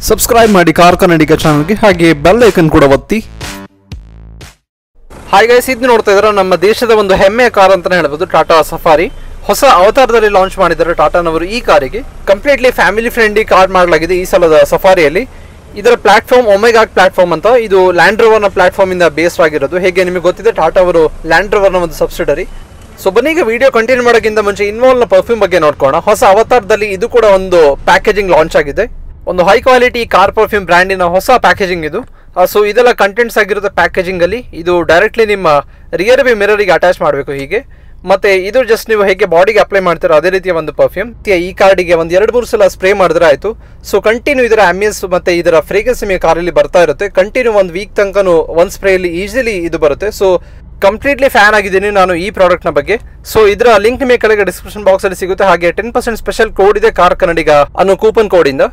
subscribe ಮಾಡಿ car ಕನ್ನಡಿಗ ಚಾನಲ್ಗೆ ಹಾಗೆ ಬೆಲ್ ಐಕನ್ ಕೂಡ ಒತ್ತಿ ಹಾಯ್ ಗೈಸ್ ಇದು ನೋಡ್ತಾ ಇದ್ರೆ ನಮ್ಮ ದೇಶದ ಒಂದು ಹೆಮ್ಮೆಯ ಕಾರ್ ಅಂತಾನೆ ಹೇಳ್ಬೋದು ಟಾಟಾ ಸಫಾರಿ ಹೊಸ ಅವತಾರದಲ್ಲಿ ಲಾಂಚ್ ಮಾಡಿದ್ದಾರೆ ಟಾಟಾನವರು ಈ ಕಾರಿಗೆ ಕಂಪ್ಲೀಟ್ಲಿ ಫ್ಯಾಮಿಲಿ ಫ್ರೆಂಡ್ಲಿ ಕಾರ್ ಮಾಡಲಾಗಿದೆ ಈ ಸಲದ ಸಫಾರಿಯಲ್ಲಿ ಇದರ ಪ್ಲಾಟ್ಫಾರ್ಮ್ ಒಮೆಗಾಗ್ ಪ್ಲಾಟ್ಫಾರ್ಮ್ ಅಂತ ಇದು ಲ್ಯಾಂಡ್ ರೋವರ್ನ ಪ್ಲಾಟ್ಫಾರ್ಮ್ ಇಂದ ಬೇಸ್ಡ್ ಆಗಿರೋದು ಹೇಗೆ ನಿಮಗೆ ಗೊತ್ತಿದೆ ಟಾಟಾ ಅವರು ಲ್ಯಾಂಡ್ ರೋವರ್ನ ಒಂದು ಸಬ್ಸಿಡರಿ ಸೊ ಬನ್ನಿ ಈಗ ವಿಡಿಯೋ ಕಂಟಿನ್ಯೂ ಮಾಡೋಕ್ಕಿಂತ ಮುಂಚೆ ಇನ್ವಾಲ್ನ ಪರ್ಫ್ಯೂಮ್ ಬಗ್ಗೆ ನೋಡ್ಕೋಣ ಹೊಸ ಅವತಾರದಲ್ಲಿ ಇದು ಕೂಡ ಒಂದು ಪ್ಯಾಕೇಜಿಂಗ್ ಲಾಂಚ್ ಆಗಿದೆ ಒಂದು ಹೈ ಕ್ವಾಲಿಟಿ ಕಾರ್ ಪರ್ಫ್ಯೂಮ್ ಬ್ರ್ಯಾಂಡಿನ ಹೊಸ ಪ್ಯಾಕೇಜಿಂಗ್ ಇದು ಸೊ ಇದೆಲ್ಲ ಕಂಟೆಂಟ್ಸ್ ಆಗಿರುತ್ತೆ ಪ್ಯಾಕೇಜಿಂಗ್ ಅಲ್ಲಿ ಇದು ಡೈರೆಕ್ಟ್ಲಿ ನಿಮ್ಮ ರಿಯರ್ ಬಿ ಮಿರರಿಗೆ ಅಟ್ಯಾಚ್ ಮಾಡಬೇಕು ಹೀಗೆ ಮತ್ತೆ ಇದು ಜಸ್ಟ್ ನೀವು ಹೇಗೆ ಬಾಡಿಗೆ ಅಪ್ಲೈ ಮಾಡ್ತೀರೋ ಅದೇ ರೀತಿಯ ಒಂದು ಪರ್ಫ್ಯೂಮ್ ಈ ಕಾರ್ಡಿಗೆ ಒಂದು ಎರಡು ಮೂರು ಸಲ ಸ್ಪ್ರೇ ಮಾಡಿದ್ರೆ ಆಯ್ತು ಸೊ ಕಂಟಿನ್ಯೂ ಇದರ ಆಂಬಿಯನ್ಸ್ ಮತ್ತೆ ಇದರ ಫ್ರೇಗ್ರೆನ್ಸ್ ನಿಮಗೆ ಕಾರಲ್ಲಿ ಬರ್ತಾ ಇರುತ್ತೆ ಕಂಟಿನ್ಯೂ ಒಂದು ವೀಕ್ ತನಕನೂ ಒಂದು ಸ್ಪ್ರೇಯಲ್ಲಿ ಈಸಿಲಿ ಇದು ಬರುತ್ತೆ ಸೊ ಕಂಪ್ಲೀಟ್ಲಿ ಫ್ಯಾನ್ ಆಗಿದ್ದೀನಿ ನಾನು ಈ ಪ್ರಾಡಕ್ಟ್ನ ಬಗ್ಗೆ ಸೊ ಇದರ ಲಿಂಕ್ ನಿಮಗೆ ಕೆಳಗೆ ಡಿಸ್ಕ್ರಿಪ್ಷನ್ ಬಾಕ್ಸ್ ಅಲ್ಲಿ ಸಿಗುತ್ತೆ ಹಾಗೆ ಟೆನ್ ಪರ್ಸೆಂಟ್ ಸ್ಪೆಷಲ್ ಕೋಡ್ ಇದೆ ಕಾರ್ ಕನ್ನಡಿಗ ಅನ್ನೋ ಕೂಪನ್ ಕೋಡ್ ಇಂದ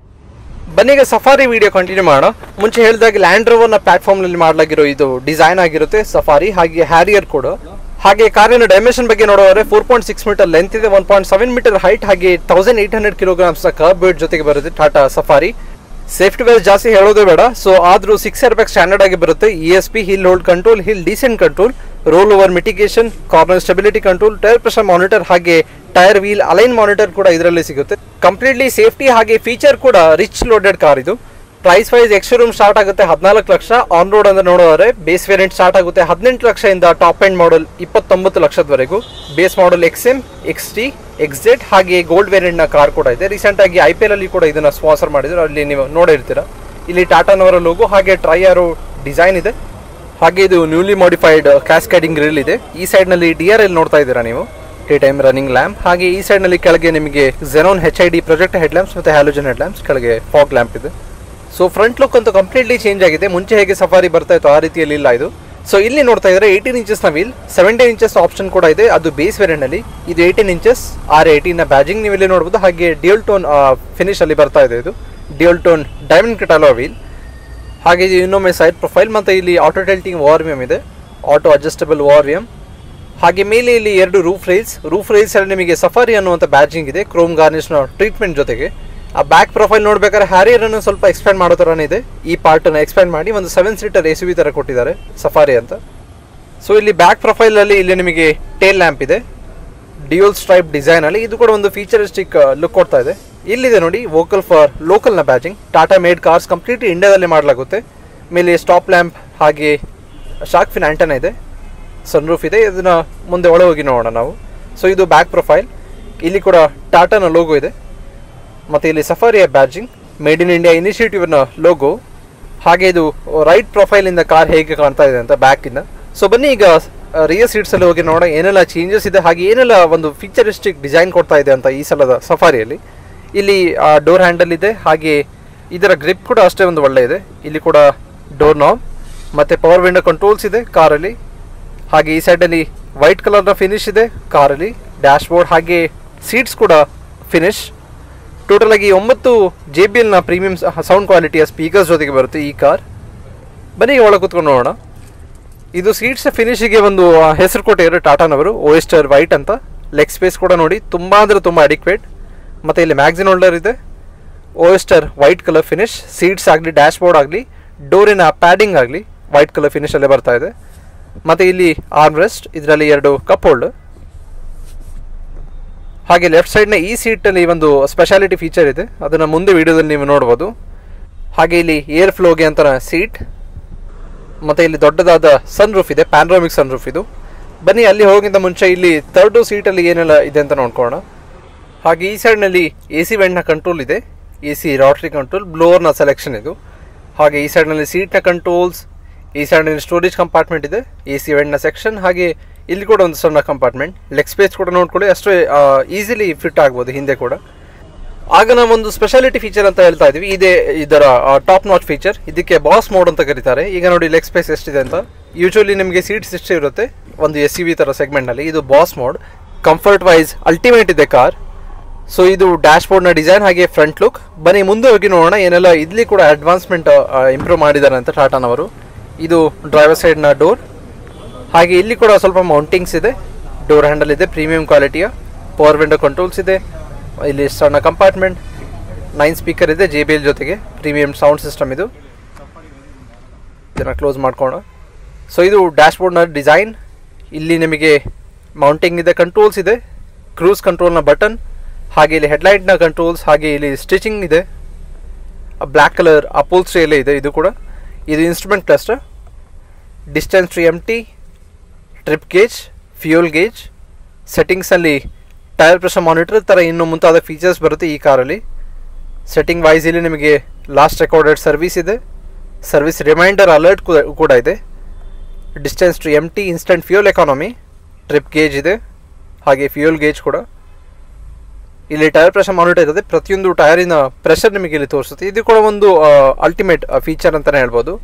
ಬನ್ನಿ ಈಗ ಸಫಾರಿ ವಿಡಿಯೋ ಕಂಟಿನ್ಯೂ ಮಾಡೋಣ ಮುಂಚೆ ಹೇಳಿದಾಗ ಲ್ಯಾಂಡ್ ರೋವರ್ನ ಪ್ಲಾಟ್ಫಾರ್ಮ್ನಲ್ಲಿ ಮಾಡಲಾಗಿರೋ ಇದು ಡಿಸೈನ್ ಆಗಿರುತ್ತೆ ಸಫಾರಿ ಹಾಗೆ ಹ್ಯಾರಿಯರ್ ಕೂಡ ಹಾಗೆ ಕಾರಿನ ಡೈಮೆನ್ಷನ್ ಬಗ್ಗೆ ನೋಡೋದ್ರೆ four point six metre length ಇದೆ one point seven metre height ಹಾಗೆ thousand eight hundred kilograms kerb weight ಜೊತೆಗೆ ಬರುತ್ತೆ ಟಾಟಾ ಸಫಾರಿ ಸೇಫ್ಟಿ ವೇರ್ ಜಾಸ್ತಿ ಹೇಳೋದೇ ಬೇಡ ಸೊ ಆದ್ರೂ ಸಿಕ್ಸ್ ಏರ್ ಬ್ಯಾಗ್ ಸ್ಟ್ಯಾಂಡರ್ಡ್ ಆಗಿ ಬರುತ್ತೆ E S P hill hold control hill descent control roll over mitigation corner stability control tyre pressure monitor ಹಾಗೆ tyre wheel align monitor ಕೂಡ ಇದರಲ್ಲಿ ಸಿಗುತ್ತೆ ಕಂಪ್ಲೀಟ್ಲಿ ಸೇಫ್ಟಿ ಹಾಗೆ ಫೀಚರ್ ಕೂಡ ರಿಚ್ ಲೋಡೆಡ್ ಕಾರ್ ಇದು price wise ex room start ಆಗುತ್ತೆ ಹದಿನಾಲ್ಕು lakh on road ಅಂತ ನೋಡೋದ್ರೆ ಬೇಸ್ ವೇರಿಯಂಟ್ ಸ್ಟಾರ್ಟ್ ಆಗುತ್ತೆ ಹದಿನೆಂಟು ಲಕ್ಷದಿಂದ ಟಾಪ್ ಎಂಡ್ ಮಾಡಲ್ ಇಪ್ಪತ್ತೊಂಬತ್ತು ಲಕ್ಷದವರೆಗೂ base model X M X T X Z ಹಾಗೆ ಗೋಲ್ಡ್ ವೇರಿಯಂಟ್ ನ ಕಾರ್ ಕೂಡ ಇದೆ ರೀಸೆಂಟ್ ಆಗಿ ಐ ಪಿ ಎಲ್ ಅಲ್ಲಿ ಕೂಡ ಇದನ್ನ ಸ್ಪಾನ್ಸರ್ ಮಾಡಿದ್ರು ಅಲ್ಲಿ ನೀವು ನೋಡಿರ್ತೀರಾ ಇಲ್ಲಿ ಟಾಟಾನವರ ಲೋಗೋ ಹಾಗೆ ಟ್ರೈಯಾರೋ ಡಿಸೈನ್ ಇದೆ ಹಾಗೆ ಇದು ನ್ಯೂಲಿ ಮಾಡಿಫೈಡ್ ಕ್ಯಾಸ್ಕೇಡಿಂಗ್ ಗ್ರಿಲ್ ಇದೆ ಈ ಸೈಡ್ ನಲ್ಲಿ ಡಿ ಆರ್ ಎಲ್ ನೋಡ್ತಾ ಇದ್ದೀರಾ ನೀವು ಟಿ ಟೈಮ್ ರನ್ನಿಂಗ್ ಲ್ಯಾಂಪ್ ಹಾಗೆ ಈ ಸೈಡ್ ನಲ್ಲಿ ಕೆಳಗೆ ನಿಮಗೆ xenon H I D project head lamps ಮತ್ತೆ ಹ್ಯಾಲೋಜನ್ ಹೆಡ್ ಲ್ಯಾಂಪ್ಸ್ ಕೆಳಗೆ ಫಾಗ್ ಲ್ಯಾಂಪ್ ಇದೆ ಸೊ ಫ್ರಂಟ್ ಲುಕ್ ಅಂತೂ ಕಂಪ್ಲೀಟ್ಲಿ ಚೇಂಜ್ ಆಗಿದೆ ಮುಂಚೆ ಹೇಗೆ ಸಫಾರಿ ಬರ್ತಾ ಇತ್ತು ಆ ರೀತಿಯಲ್ಲಿ ಇಲ್ಲ ಇದು ಸೊ ಇಲ್ಲಿ ನೋಡ್ತಾ ಇದ್ರೆ ಏಯ್ಟೀನ್ ಇಂಚಸ್ ನ ವೀಲ್ ಸೆವೆಂಟೀನ್ ಇಂಚಸ್ ಆಪ್ಷನ್ ಕೂಡ ಇದೆ ಅದು ಬೇಸ್ ವೇರಿಯಂಟ್ ಅಲ್ಲಿ ಇದು ಏಯ್ಟೀನ್ ಇಂಚಸ್ ಆರ್ ಏಯ್ಟೀನ್ ನ ಬ್ಯಾಜಿಂಗ್ ನೀವು ಇಲ್ಲಿ ನೋಡಬಹುದು ಹಾಗೆ ಡಿಯಲ್ ಟೋನ್ ಫಿನಿಶ್ ಅಲ್ಲಿ ಬರ್ತಾ ಇದೆ ಇದು dual tone diamond cut alloy wheel ಹಾಗೆ ಇದು ಇನ್ನೊಮ್ಮೆ ಸೈಡ್ ಪ್ರೊಫೈಲ್ ಮತ್ತೆ ಇಲ್ಲಿ ಆಟೋ ಟೆಲ್ಟಿಂಗ್ ವಾರ್ವಿಯಮ್ ಇದೆ ಆಟೋ ಅಡ್ಜಸ್ಟಬಲ್ ವಾರ್ವಿಯಮ್ ಹಾಗೆ ಮೇಲೆ ಇಲ್ಲಿ ಎರಡು ರೂಫ್ ರೈಲ್ಸ್ ರೂಫ್ ರೈಲ್ಸ್ ಅಲ್ಲಿ ನಿಮಗೆ ಸಫಾರಿ ಅನ್ನುವಂಥ ಬ್ಯಾಜಿಂಗ್ ಇದೆ ಕ್ರೋಮ್ ಗಾರ್ನಿಶ್ನ ಟ್ರೀಟ್ಮೆಂಟ್ ಜೊತೆಗೆ ಆ ಬ್ಯಾಕ್ ಪ್ರೊಫೈಲ್ ನೋಡ್ಬೇಕಾದ್ರೆ ಹ್ಯಾರಿಯರ್ ಅನ್ನು ಸ್ವಲ್ಪ ಎಕ್ಸ್ಪ್ಯಾಂಡ್ ಮಾಡೋ ಥರನೇ ಇದೆ ಈ ಪಾರ್ಟ್ ಅನ್ನು ಎಕ್ಸ್ಪ್ಯಾಂಡ್ ಮಾಡಿ ಒಂದು ಸೆವೆನ್ ಸೀಟರ್ ಎಸ್ ವಿ ತರ ಕೊಟ್ಟಿದ್ದಾರೆ ಸಫಾರಿ ಅಂತ ಸೊ ಇಲ್ಲಿ ಬ್ಯಾಕ್ ಪ್ರೊಫೈಲ್ ಅಲ್ಲಿ ಇಲ್ಲಿ ನಿಮಗೆ ಟೇಲ್ ಲ್ಯಾಂಪ್ ಇದೆ ಡಿಯೋಲ್ ಸ್ಟ್ರೈಪ್ ಡಿಸೈನ್ ಅಲ್ಲಿ ಇದು ಕೂಡ ಒಂದು ಫೀಚರಿಸ್ಟಿಕ್ ಲುಕ್ ಕೊಡ್ತಾ ಇದೆ ಇಲ್ಲಿದೆ ನೋಡಿ ವೋಕಲ್ ಫಾರ್ ಲೋಕಲ್ ನ badging Tata made cars complete ಇಂಡಿಯಾದಲ್ಲಿ ಮಾಡಲಾಗುತ್ತೆ ಮೇಲೆ ಸ್ಟಾಪ್ ಲ್ಯಾಂಪ್ ಹಾಗೆ ಶಾರ್ಕ್ ಫಿನ್ ಆಂಟನ ಇದೆ ಸನ್ ರೂಫ್ ಇದೆ ಇದನ್ನ ಮುಂದೆ ಒಳ ಹೋಗಿ ನೋಡೋಣ ನಾವು ಸೊ ಇದು ಬ್ಯಾಕ್ ಪ್ರೊಫೈಲ್ ಇಲ್ಲಿ ಕೂಡ ಟಾಟಾನ ಲೋಗೋ ಇದೆ ಮತ್ತೆ ಇಲ್ಲಿ ಸಫಾರಿಯ ಬ್ಯಾಜಿಂಗ್ ಮೇಡ್ ಇನ್ ಇಂಡಿಯಾ ಇನಿಷಿಯೇಟಿವ್ನ ಲೋಗೋ ಹಾಗೆ ಇದು ರೈಟ್ ಪ್ರೊಫೈಲ್ ಇಂದ ಕಾರ್ ಹೇಗೆ ಕಾಣ್ತಾ ಇದೆ ಅಂತ ಬ್ಯಾಕ್ ಇಂದ ಸೊ ಬನ್ನಿ ಈಗ ರಿಯರ್ ಸೀಟ್ಸ್ ಅಲ್ಲಿ ಹೋಗಿ ನೋಡೋಣ ಏನೆಲ್ಲ ಚೇಂಜಸ್ ಇದೆ ಹಾಗೆ ಏನೆಲ್ಲ ಒಂದು ಫೀಚರಿಸ್ಟಿಕ್ ಡಿಸೈನ್ ಕೊಡ್ತಾ ಇದೆ ಅಂತ ಈ ಸಲದ ಸಫಾರಿಯಲ್ಲಿ ಇಲ್ಲಿ ಡೋರ್ ಹ್ಯಾಂಡಲ್ ಇದೆ ಹಾಗೆ ಇದರ ಗ್ರಿಪ್ ಕೂಡ ಅಷ್ಟೇ ಒಂದು ಒಳ್ಳೆ ಇದೆ ಇಲ್ಲಿ ಕೂಡ ಡೋರ್ ನಾಬ್ ಮತ್ತೆ ಪವರ್ ವಿಂಡೋ ಕಂಟ್ರೋಲ್ಸ್ ಇದೆ ಕಾರಲ್ಲಿ ಹಾಗೆ ಈ ಸೈಡಲ್ಲಿ ವೈಟ್ ಕಲರ್ನ ಫಿನಿಶ್ ಇದೆ ಕಾರಲ್ಲಿ ಡ್ಯಾಶ್ ಬೋರ್ಡ್ ಹಾಗೆ ಸೀಟ್ಸ್ ಕೂಡ ಫಿನಿಶ್ ಟೋಟಲ್ ಆಗಿ ಒಂಬತ್ತು ಜೆ ಬಿ ಎಲ್ನ ಪ್ರೀಮಿಯಂ ಸೌಂಡ್ ಕ್ವಾಲಿಟಿಯ ಸ್ಪೀಕರ್ಸ್ ಜೊತೆಗೆ ಬರುತ್ತೆ ಈ ಕಾರ್ ಬನ್ನಿ ಒಳಗೆ ಕೂತ್ಕೊಂಡು ನೋಡೋಣ ಇದು ಸೀಟ್ಸ್ ಫಿನಿಶಿಗೆ ಒಂದು ಆ, ಹೆಸರು ಕೊಟ್ಟಿದ್ದಾರೆ ಟಾಟಾನವರು ಓಯಸ್ಟರ್ ವೈಟ್ ಅಂತ ಲೆಗ್ ಸ್ಪೇಸ್ ಕೂಡ ನೋಡಿ ತುಂಬ ಅಂದರೆ ತುಂಬ ಅಡಿಕ್ವೇಟ್ ಮತ್ತು ಇಲ್ಲಿ ಮ್ಯಾಗ್ಸಿನ್ ಹೋಲ್ಡರ್ ಇದೆ oyster white colour finish seats ಆಗಲಿ ಡ್ಯಾಶ್ ಬೋರ್ಡ್ ಆಗಲಿ ಡೋರಿನ ಪ್ಯಾಡಿಂಗ್ ಆಗಲಿ ವೈಟ್ ಕಲರ್ ಫಿನಿಶಲ್ಲೇ ಬರ್ತಾ ಇದೆ ಮತ್ತು ಇಲ್ಲಿ ಆರ್ಮ್ ರೆಸ್ಟ್ ಇದರಲ್ಲಿ ಎರಡು ಕಪ್ ಹೋಲ್ಡ್ ಹಾಗೆ ಲೆಫ್ಟ್ ಸೈಡ್ನ ಈ ಸೀಟಲ್ಲಿ ಒಂದು ಸ್ಪೆಷಾಲಿಟಿ ಫೀಚರ್ ಇದೆ ಅದನ್ನು ಮುಂದೆ ವಿಡಿಯೋದಲ್ಲಿ ನೀವು ನೋಡ್ಬೋದು ಹಾಗೆ ಇಲ್ಲಿ ಏರ್ ಫ್ಲೋಗೆ ಅಂತ ಸೀಟ್ ಮತ್ತು ಇಲ್ಲಿ ದೊಡ್ಡದಾದ ಸನ್ ರೂಫ್ ಇದೆ ಪ್ಯಾನ್ರೋಮಿಕ್ ಸನ್ ರೂಫ್ ಇದು ಬನ್ನಿ ಅಲ್ಲಿ ಹೋಗಿಂತ ಮುಂಚೆ ಇಲ್ಲಿ ತರ್ಡು ಸೀಟಲ್ಲಿ ಏನೆಲ್ಲ ಇದೆ ಅಂತ ನೋಡ್ಕೊಳ್ಳೋಣ ಹಾಗೆ ಈ ಸೈಡ್ನಲ್ಲಿ ಎ ಸಿ ವೆಂಟ್ನ ಕಂಟ್ರೋಲ್ ಇದೆ ಎ ಸಿ ರಾಟ್ರಿ ಕಂಟ್ರೋಲ್ ಬ್ಲೋವರ್ನ ಸೆಲೆಕ್ಷನ್ ಇದು ಹಾಗೆ ಈ ಸೈಡ್ನಲ್ಲಿ ಸೀಟ್ನ ಕಂಟ್ರೋಲ್ಸ್ ಈ ಸೈಡ್ನಲ್ಲಿ ಸ್ಟೋರೇಜ್ ಕಂಪಾರ್ಟ್ಮೆಂಟ್ ಇದೆ ಎ ಸಿ ವೆಂಟ್ನ ಸೆಕ್ಷನ್ ಹಾಗೆ ಇಲ್ಲಿ ಕೂಡ ಒಂದು ಸಣ್ಣ ಕಂಪಾರ್ಟ್ಮೆಂಟ್ ಲೆಗ್ ಸ್ಪೇಸ್ ಕೂಡ ನೋಡ್ಕೊಳ್ಳಿ ಅಷ್ಟೇ ಈಸಿಲಿ ಫಿಟ್ ಆಗ್ಬೋದು ಹಿಂದೆ ಕೂಡ ಆಗ ನಾವು ಒಂದು ಸ್ಪೆಷಾಲಿಟಿ ಫೀಚರ್ ಅಂತ ಹೇಳ್ತಾ ಇದೀವಿ ಇದೇ ಇದರ ಟಾಪ್ ನಾಚ್ ಫೀಚರ್ ಇದಕ್ಕೆ ಬಾಸ್ ಮೋಡ್ ಅಂತ ಕರೀತಾರೆ ಈಗ ನೋಡಿ ಲೆಗ್ ಸ್ಪೇಸ್ ಎಷ್ಟಿದೆ ಅಂತ ಯೂಶುವಲಿ ನಿಮಗೆ ಸೀಟ್ಸ್ ಎಷ್ಟೇ ಇರುತ್ತೆ ಒಂದು ಎಸ್ ಸಿ ವಿ ಥರ ಸೆಗ್ಮೆಂಟ್ನಲ್ಲಿ ಇದು boss mode comfort wise ultimate ಇದೆ ಕಾರ್ ಸೊ ಇದು ಡ್ಯಾಶ್ ಬೋರ್ಡ್ನ ಡಿಸೈನ್ ಹಾಗೆ ಫ್ರಂಟ್ ಲುಕ್ ಬನ್ನಿ ಮುಂದೆ ಹೋಗಿ ನೋಡೋಣ ಏನೆಲ್ಲ ಇಲ್ಲಿ ಕೂಡ ಅಡ್ವಾನ್ಸ್ಮೆಂಟ್ ಇಂಪ್ರೂವ್ ಮಾಡಿದ್ದಾರೆ ಅಂತ ಟಾಟಾನವರು ಇದು ಡ್ರೈವರ್ ಸೈಡ್ನ ಡೋರ್ ಹಾಗೆ ಇಲ್ಲಿ ಕೂಡ ಸ್ವಲ್ಪ ಮೌಂಟಿಂಗ್ಸ್ ಇದೆ ಡೋರ್ ಹ್ಯಾಂಡಲ್ ಇದೆ ಪ್ರೀಮಿಯಂ ಕ್ವಾಲಿಟಿಯ ಪವರ್ ವಿಂಡೋ ಕಂಟ್ರೋಲ್ಸ್ ಇದೆ ಇಲ್ಲಿ ಸಣ್ಣ ಕಂಪಾರ್ಟ್ಮೆಂಟ್ ನೈನ್ ಸ್ಪೀಕರ್ ಇದೆ ಜೆ ಬಿ ಎಲ್ ಜೊತೆಗೆ ಪ್ರೀಮಿಯಂ ಸೌಂಡ್ ಸಿಸ್ಟಮ್ ಇದು ಇದನ್ನು ಕ್ಲೋಸ್ ಮಾಡ್ಕೋಣ ಸೊ ಇದು ಡ್ಯಾಶ್ಬೋರ್ಡ್ನ ಡಿಸೈನ್ ಇಲ್ಲಿ ನಿಮಗೆ ಮೌಂಟಿಂಗ್ ಇದೆ ಕಂಟ್ರೋಲ್ಸ್ ಇದೆ ಕ್ರೂಸ್ ಕಂಟ್ರೋಲ್ನ ಬಟನ್ ಹಾಗೆ ಇಲ್ಲಿ ಹೆಡ್ಲೈಟ್ನ ಕಂಟ್ರೋಲ್ಸ್ ಹಾಗೆ ಇಲ್ಲಿ ಸ್ಟಿಚಿಂಗ್ ಇದೆ ಬ್ಲ್ಯಾಕ್ ಕಲರ್ ಅಪೋಲ್ಸ್ಟ್ರಿ ಎಲ್ಲ ಇದೆ ಇದು ಕೂಡ ಇದು instrument cluster distance to empty trip gauge fuel gauge ಸೆಟ್ಟಿಂಗ್ಸಲ್ಲಿ ಟೈರ್ ಪ್ರೆಷರ್ ಮಾನಿಟರ್ ಥರ ಇನ್ನು ಮುಂತಾದ ಫೀಚರ್ಸ್ ಬರುತ್ತೆ ಈ ಕಾರಲ್ಲಿ ಸೆಟ್ಟಿಂಗ್ ವೈಸ್ ಇಲ್ಲಿ ನಿಮಗೆ ಲಾಸ್ಟ್ ರೆಕಾರ್ಡೆಡ್ ಸರ್ವಿಸ್ ಇದೆ ಸರ್ವಿಸ್ ರಿಮೈಂಡರ್ ಅಲರ್ಟ್ ಕೂಡ ಇದೆ distance to empty instant fuel economy trip gauge ಇದೆ ಹಾಗೆ ಫ್ಯೂಯಲ್ ಗೇಜ್ ಕೂಡ ಇಲ್ಲಿ ಟೈರ್ ಪ್ರೆಷರ್ ಮಾನಿಟರ್ ಇರುತ್ತೆ ಪ್ರತಿಯೊಂದು ಟೈರಿನ ಪ್ರೆಷರ್ ನಿಮಗೆ ಇಲ್ಲಿ ತೋರಿಸುತ್ತೆ ಇದು ಕೂಡ ಒಂದು ಅಲ್ಟಿಮೇಟ್ ಫೀಚರ್ ಅಂತಲೇ ಹೇಳ್ಬೋದು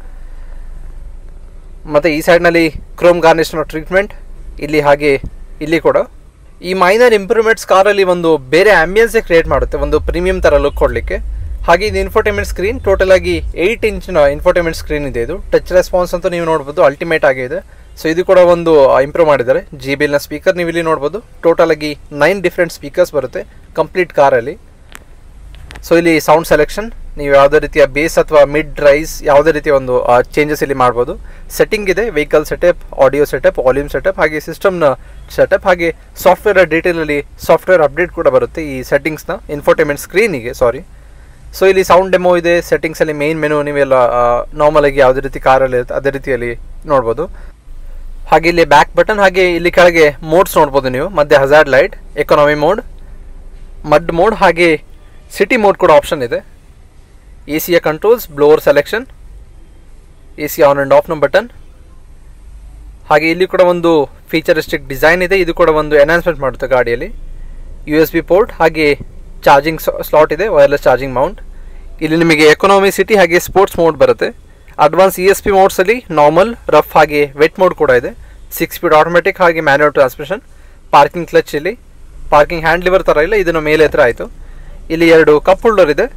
ಮತ್ತು ಈ ಸೈಡ್ನಲ್ಲಿ ಕ್ರೋಮ್ ಗಾರ್ನಿಷ್ನ ಟ್ರೀಟ್ಮೆಂಟ್ ಇಲ್ಲಿ ಹಾಗೆ ಇಲ್ಲಿ ಕೂಡ ಈ ಮೈನರ್ ಇಂಪ್ರೂವ್ಮೆಂಟ್ಸ್ ಕಾರಲ್ಲಿ ಒಂದು ಬೇರೆ ಆಂಬಿಯನ್ಸೇ ಕ್ರಿಯೇಟ್ ಮಾಡುತ್ತೆ ಒಂದು ಪ್ರೀಮಿಯಂ ಥರ ಲುಕ್ ಕೊಡಲಿಕ್ಕೆ ಹಾಗೆ ಇದು ಇನ್ಫೋಟೈನ್ಮೆಂಟ್ ಸ್ಕ್ರೀನ್ ಟೋಟಲ್ ಆಗಿ ಏಯ್ಟ್ ಇಂಚಿನ ಇನ್ಫೋಟೈನ್ಮೆಂಟ್ ಸ್ಕ್ರೀನ್ ಇದೆ ಇದು ಟಚ್ ರೆಸ್ಪಾನ್ಸ್ ಅಂತ ನೀವು ನೋಡ್ಬೋದು ಅಲ್ಟಿಮೇಟ್ ಆಗಿದೆ ಸೊ ಇದು ಕೂಡ ಒಂದು ಇಂಪ್ರೂವ್ ಮಾಡಿದ್ದಾರೆ ಜಿ ಬಿ ಎಲ್ನ ಸ್ಪೀಕರ್ ನೀವು ಇಲ್ಲಿ ನೋಡ್ಬೋದು ಟೋಟಲ್ ಆಗಿ ನೈನ್ ಡಿಫ್ರೆಂಟ್ ಸ್ಪೀಕರ್ಸ್ ಬರುತ್ತೆ ಕಂಪ್ಲೀಟ್ ಕಾರಲ್ಲಿ ಸೊ ಇಲ್ಲಿ ಸೌಂಡ್ ಸೆಲೆಕ್ಷನ್ ನೀವು ಯಾವುದೇ ರೀತಿಯ ಬೇಸ್ ಅಥವಾ ಮಿಡ್ ರೈಸ್ ಯಾವುದೇ ರೀತಿಯ ಒಂದು ಚೇಂಜಸ್ ಇಲ್ಲಿ ಮಾಡ್ಬೋದು ಸೆಟ್ಟಿಂಗ್ ಇದೆ vehicle setup audio setup volume setup ಹಾಗೆ ಸಿಸ್ಟಮ್ನ ಸೆಟಪ್ ಹಾಗೆ ಸಾಫ್ಟ್ವೇರ್ ಡೀಟೇಲಲ್ಲಿ ಸಾಫ್ಟ್ವೇರ್ ಅಪ್ಡೇಟ್ ಕೂಡ ಬರುತ್ತೆ ಈ ಸೆಟ್ಟಿಂಗ್ಸ್ನ ಇನ್ಫೋಟೈನ್ಮೆಂಟ್ ಸ್ಕ್ರೀನಿಗೆ ಸಾರಿ ಸೊ ಇಲ್ಲಿ ಸೌಂಡ್ ಡೆಮೋ ಇದೆ ಸೆಟ್ಟಿಂಗ್ಸಲ್ಲಿ ಮೇನ್ ಮೆನು ನೀವೆಲ್ಲ ನಾರ್ಮಲ್ ಆಗಿ ಯಾವುದೇ ರೀತಿ ಕಾರಲ್ಲಿ ಇರುತ್ತೆ ಅದೇ ರೀತಿಯಲ್ಲಿ ನೋಡ್ಬೋದು ಹಾಗೆ ಇಲ್ಲಿ ಬ್ಯಾಕ್ ಬಟನ್ ಹಾಗೆ ಇಲ್ಲಿ ಕೆಳಗೆ ಮೋಡ್ಸ್ ನೋಡ್ಬೋದು ನೀವು ಮಧ್ಯೆ hazard light economy mode mud mode ಹಾಗೆ ಸಿಟಿ ಮೋಡ್ ಕೂಡ ಆಪ್ಷನ್ ಇದೆ ಎ ಸಿಯ ಕಂಟ್ರೋಲ್ಸ್ blower selection A C on and ಆಫ್ನ ಬಟನ್ ಹಾಗೆ ಇಲ್ಲಿ ಕೂಡ ಒಂದು ಫೀಚರಿಸ್ಟಿಕ್ ಡಿಸೈನ್ ಇದೆ ಇದು ಕೂಡ ಒಂದು ಎನ್ಹಾನ್ಸ್ಮೆಂಟ್ ಮಾಡುತ್ತೆ ಗಾಡಿಯಲ್ಲಿ ಯು ಎಸ್ ಬಿ ಪೋರ್ಟ್ ಹಾಗೆ ಚಾರ್ಜಿಂಗ್ ಸ್ಲಾಟ್ ಇದೆ ವೈರ್ಲೆಸ್ ಚಾರ್ಜಿಂಗ್ ಮೌಂಟ್ ಇಲ್ಲಿ ನಿಮಗೆ ಎಕನಾಮಿ ಸಿಟಿ ಹಾಗೆ ಸ್ಪೋರ್ಟ್ಸ್ ಮೋಡ್ ಬರುತ್ತೆ ಅಡ್ವಾನ್ಸ್ ಇ ಎಸ್ ಪಿ ಮೋಡ್ಸಲ್ಲಿ ನಾರ್ಮಲ್ ರಫ್ ಹಾಗೆ ವೆಟ್ ಮೋಡ್ ಕೂಡ ಇದೆ ಸಿಕ್ಸ್ ಸ್ಪೀಡ್ ಆಟೋಮೆಟಿಕ್ ಹಾಗೆ ಮ್ಯಾನ್ಯುವಲ್ ಟ್ರಾನ್ಸ್ಮಿಷನ್ ಪಾರ್ಕಿಂಗ್ ಕ್ಲಚ್ ಇಲ್ಲಿ ಪಾರ್ಕಿಂಗ್ ಹ್ಯಾಂಡ್ ಲಿವರ್ ಥರ ಇಲ್ಲ ಇದನ್ನು ಮೇಲೆ ಹತ್ರ ಆಯಿತು ಇಲ್ಲಿ ಎರಡು ಕಪ್ ಹೋಲ್ಡರ್ ಇದೆ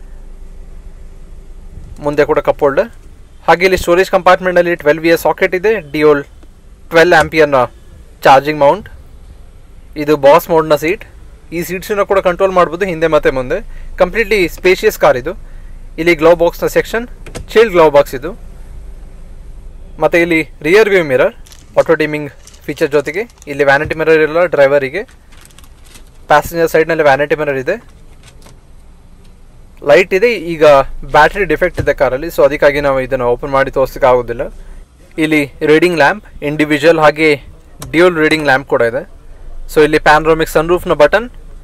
ಮುಂದೆ ಕೂಡ ಕಪ್ ಹೋಲ್ಡರ್ ಹಾಗೆ ಇಲ್ಲಿ ಸ್ಟೋರೇಜ್ ಕಂಪಾರ್ಟ್ಮೆಂಟಲ್ಲಿ ಟ್ವೆಲ್ವ್ ಇಯರ್ ಸಾಕೆಟ್ ಇದೆ ಡಿಯೋಲ್ ಟ್ವೆಲ್ ಆ್ಯಂಪಿಯರ್ನ ಚಾರ್ಜಿಂಗ್ ಮೌಂಟ್ ಇದು ಬಾಸ್ ಮೋಡ್ನ ಸೀಟ್ ಈ ಸೀಟ್ಸನ್ನು ಕೂಡ ಕಂಟ್ರೋಲ್ ಮಾಡ್ಬೋದು ಹಿಂದೆ ಮತ್ತು ಮುಂದೆ ಕಂಪ್ಲೀಟ್ಲಿ ಸ್ಪೇಷಿಯಸ್ ಕಾರ್ ಇದು ಇಲ್ಲಿ ಗ್ಲೋ ಬಾಕ್ಸ್ನ ಸೆಕ್ಷನ್ ಚೀಲ್ಡ್ ಗ್ಲೋ ಬಾಕ್ಸ್ ಇದು ಮತ್ತು ಇಲ್ಲಿ rear view mirror auto dimming feature ಜೊತೆಗೆ ಇಲ್ಲಿ ವ್ಯಾನಿಟಿ ಮಿರರ್ ಇಲ್ಲ ಡ್ರೈವರಿಗೆ ಪ್ಯಾಸೆಂಜರ್ ಸೈಡ್ನಲ್ಲಿ ವ್ಯಾನಿಟಿ ಮಿರರ್ ಇದೆ ಲೈಟ್ ಇದೆ ಈಗ ಬ್ಯಾಟ್ರಿ ಡಿಫೆಕ್ಟ್ ಇದೆ ಕಾರಲ್ಲಿ ಸೊ ಅದಕ್ಕಾಗಿ ನಾವು ಇದನ್ನು ಓಪನ್ ಮಾಡಿ ತೋರಿಸೋಕೆ ಆಗೋದಿಲ್ಲ ಇಲ್ಲಿ ರೀಡಿಂಗ್ ಲ್ಯಾಂಪ್ ಇಂಡಿವಿಜುವಲ್ ಹಾಗೆ ಡ್ಯೂಲ್ ರೀಡಿಂಗ್ ಲ್ಯಾಂಪ್ ಕೂಡ ಇದೆ ಸೊ ಇಲ್ಲಿ ಪ್ಯಾನ್ರೋಮಿಕ್ ಸನ್ರೂಫ್ನ ಬಟನ್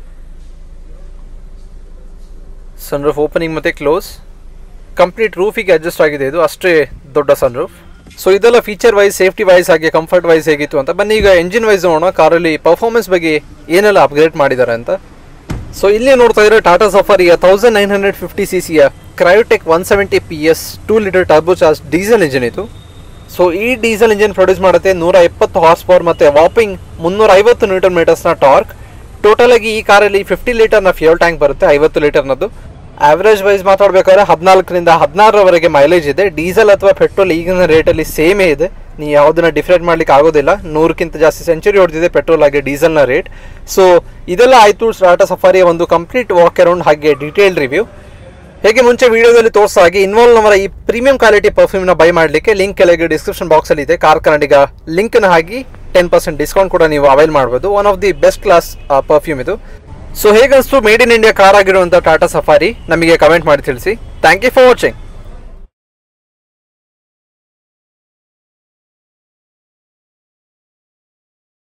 ಸನ್ರೂಫ್ ಓಪನಿಂಗ್ ಮತ್ತು ಕ್ಲೋಸ್ ಕಂಪ್ಲೀಟ್ ರೂಫಿಗೆ ಅಡ್ಜಸ್ಟ್ ಆಗಿದೆ ಇದು ಅಷ್ಟೇ ದೊಡ್ಡ ಸನ್ರೂಫ್ ಸೊ ಇದೆಲ್ಲ ಫೀಚರ್ ವೈಸ್ ಸೇಫ್ಟಿ ವೈಸ್ ಹಾಗೆ ಕಂಫರ್ಟ್ ವೈಸ್ ಹೇಗಿತ್ತು ಅಂತ ಬನ್ನಿ ಈಗ ಎಂಜಿನ್ ವೈಸ್ ನೋಡೋಣ ಕಾರಲ್ಲಿ ಪರ್ಫಾರ್ಮೆನ್ಸ್ ಬಗ್ಗೆ ಏನೆಲ್ಲ ಅಪ್ಗ್ರೇಡ್ ಮಾಡಿದ್ದಾರೆ ಅಂತ ಸೊ ಇಲ್ಲಿ ನೋಡ್ತಾ ಇದ್ರೆ ಟಾಟಾ ಸಫಾರಿಯ thousand nine hundred fifty C ಸಿಯ Kryotec one seventy P S two litre turbo charge diesel engine ಇದು ಸೊ ಈ ಡೀಸೆಲ್ ಇಂಜಿನ್ ಪ್ರೊಡ್ಯೂಸ್ ಮಾಡುತ್ತೆ ನೂರ ಎಪ್ಪತ್ತು ಹಾರ್ಸ್ ಪವರ್ ಮತ್ತು ವಾಪಿಂಗ್ ಮುನ್ನೂರ ಐವತ್ತು ನ್ಯೂಟನ್ ಮೀಟರ್ಸ್ನ ಟಾರ್ಕ್ ಟೋಟಲ್ ಆಗಿ ಈ ಕಾರಲ್ಲಿ ಫಿಫ್ಟಿ ಲೀಟರ್ನ ಫ್ಯೂಲ್ ಟ್ಯಾಂಕ್ ಬರುತ್ತೆ ಐವತ್ತು ಲೀಟರ್ನದ್ದು ಆವ್ರೇಜ್ ವೈಸ್ ಮಾತಾಡಬೇಕಾದ್ರೆ ಹದಿನಾಲ್ಕರಿಂದ ಹದಿನಾರರವರೆಗೆ ಮೈಲೇಜ್ ಇದೆ ಡೀಸೆಲ್ ಅಥವಾ ಪೆಟ್ರೋಲ್ ಈಗಿನ ರೇಟಲ್ಲಿ ಸೇಮೇ ಇದೆ ನೀವು ಯಾವುದನ್ನ ಡಿಫ್ರೆಂಟ್ ಮಾಡ್ಲಿಕ್ಕೆ ಆಗೋದಿಲ್ಲ ನೂರಕ್ಕಿಂತ ಜಾಸ್ತಿ ಸೆಂಚುರಿ ಹೊಡೆದಿದೆ ಪೆಟ್ರೋಲ್ ಹಾಗೆ ಡೀಸೆಲ್ನ ರೇಟ್ ಸೊ ಇದೆಲ್ಲ ಆಯಿತು ಟಾಟಾ ಸಫಾರಿಯ ಒಂದು ಕಂಪ್ಲೀಟ್ ವಾಕ್ ಅರೌಂಡ್ ಹಾಗೆ ಡೀಟೇಲ್ ರಿವ್ಯೂ ಹೇಗೆ ಮುಂಚೆ ವಿಡಿಯೋದಲ್ಲಿ ತೋರಿಸ ಹಾಗೆ ಇನ್ವಾಲ್ವ್ ಅವರ ಈ ಪ್ರೀಮಿಯಂ ಕ್ವಾಲಿಟಿ ಪರ್ಫ್ಯೂಮ್ನ ಬೈ ಮಾಡಲಿಕ್ಕೆ ಲಿಂಕ್ ಕೆಳಗೆ ಡಿಸ್ಕ್ರಿಪ್ಷನ್ ಬಾಕ್ಸಲ್ಲಿ ಇದೆ ಕಾರ್ ಕನ್ನಡಿಗ ಲಿಂಕ್ನ ಹಾಕಿ ಟೆನ್ ಪರ್ಸೆಂಟ್ ಡಿಸ್ಕೌಂಟ್ ಕೂಡ ನೀವು ಅವೈಲ್ ಮಾಡ್ಬೋದು one of the best class perfume ಇದು ಸೊ ಹೇಗನ್ಸ್ತು ಮೇಡ್ ಇನ್ ಇಂಡಿಯಾ ಕಾರ್ ಆಗಿರುವಂಥ ಟಾಟಾ ಸಫಾರಿ ನಮಗೆ ಕಮೆಂಟ್ ಮಾಡಿ ತಿಳಿಸಿ ಥ್ಯಾಂಕ್ ಯು ಫಾರ್ ವಾಚಿಂಗ್